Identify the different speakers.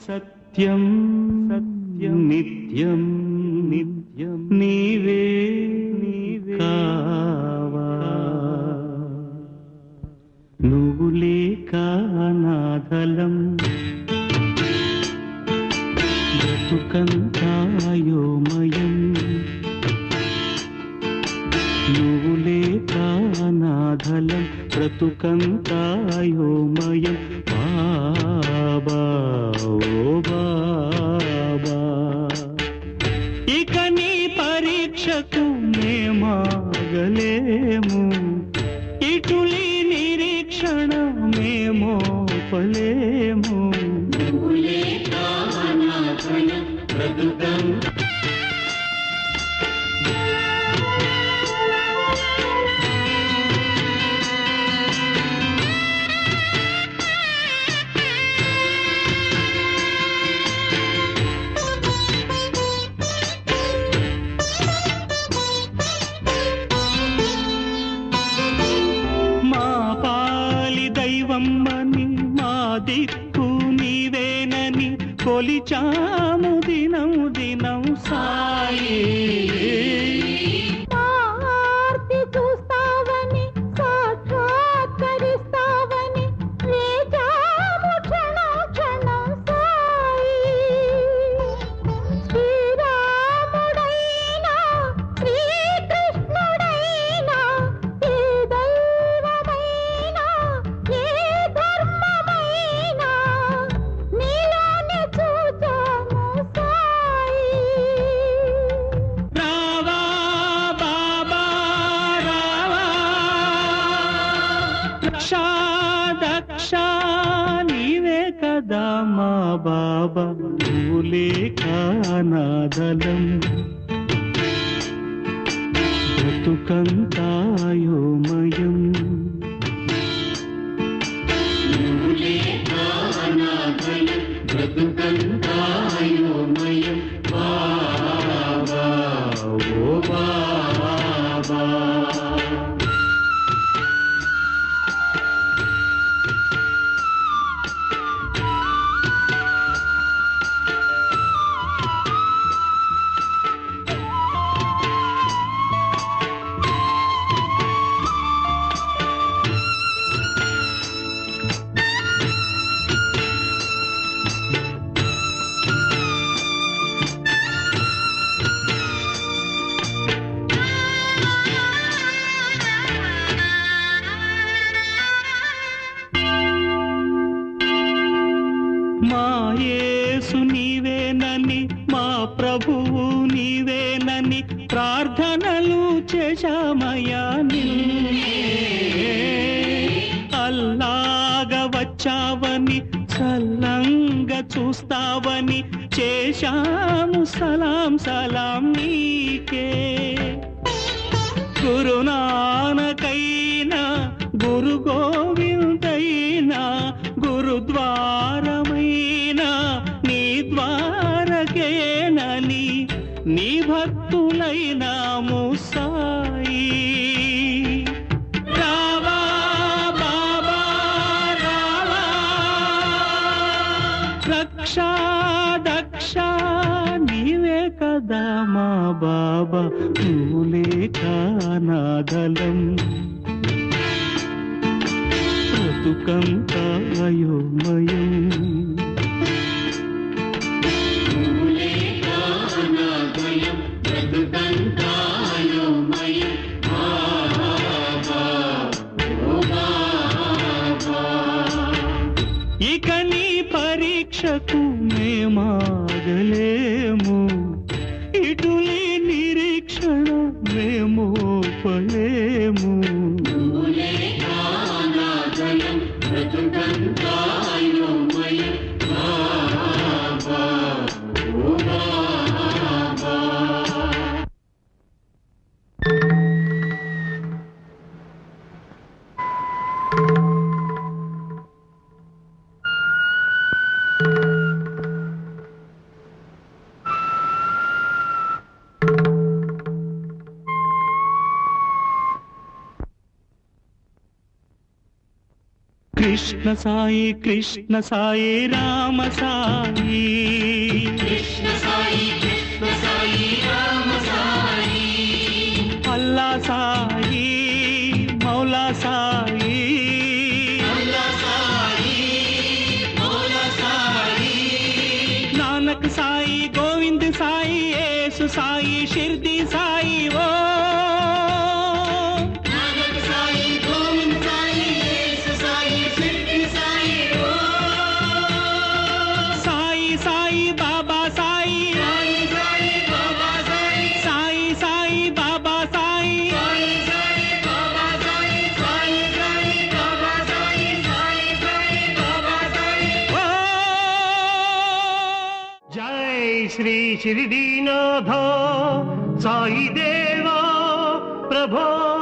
Speaker 1: సత్యం సత్యం నిత్యం నిత్యం నీవే నీవే కావా నువ్వు లేక నాదలం బ్రతుకంతాయోమయం నువ్వు లేక నాదలం బ్రతుకంతాయోమయం బాబా ఓ బాబా ఇక నీ పరీక్షకు మేమాగలేము ఇటులి నిరీక్షణ మేమోపలేము మా పాలి దైవమ్మని మా దిక్కు నీవేనని కొలిచాము దినం దినం సాయి
Speaker 2: ఆర్తి చూస్తావని సాక్షాత్కరిస్తావని వేచాము క్షణం క్షణం సాయి శ్రీరాముడైనా శ్రీకృష్ణుడైనా ఏ దైవమైనా ఏ ధర్మమైనా నీలోనే చూచాము సాయి
Speaker 1: రావా బాబా రావా రక్షా దక్ష నీవే కదా మా బాబా నువ్వు లేక నాదలం బ్రతుకంతాయోమయం ఓ బాబా మా యేసు నీవేనని మా ప్రభువు నీవేనని ప్రార్థనలు చేశామయ్యా నిన్నే అల్లాగా వచ్చావని చల్లంగా చూస్తావని చేశాము సలాం సలాం నీకే గురునానకైనా గురు గోవిందైనా గురుద్వారమైనా నీ ద్వారకేనని నీ భక్తులైనాము సాయి రావా బాబా రావా రక్షా దక్ష నీవే కదా మా బాబా నువ్వు లేక నాదలం బ్రతుకంతాయోమయం ఇక నీ పరీక్షకు మేమాగలేము ఇటులి నిరీక్షణ మేము పలేము కృష్ణ సాయి కృష్ణ సాయి రామ సాయి అల్లా సాయి మౌలా సాయి నానక్ సాయి గోవింద్ సాయి యేసు సాయి షిర్ది సాయి ఓ సాయి సాయి బాబా సాయి సాయి సాయి బాబా సాయి ఓ
Speaker 3: జై శ్రీ షిరిడీనాథ సాయి దేవా ప్రభో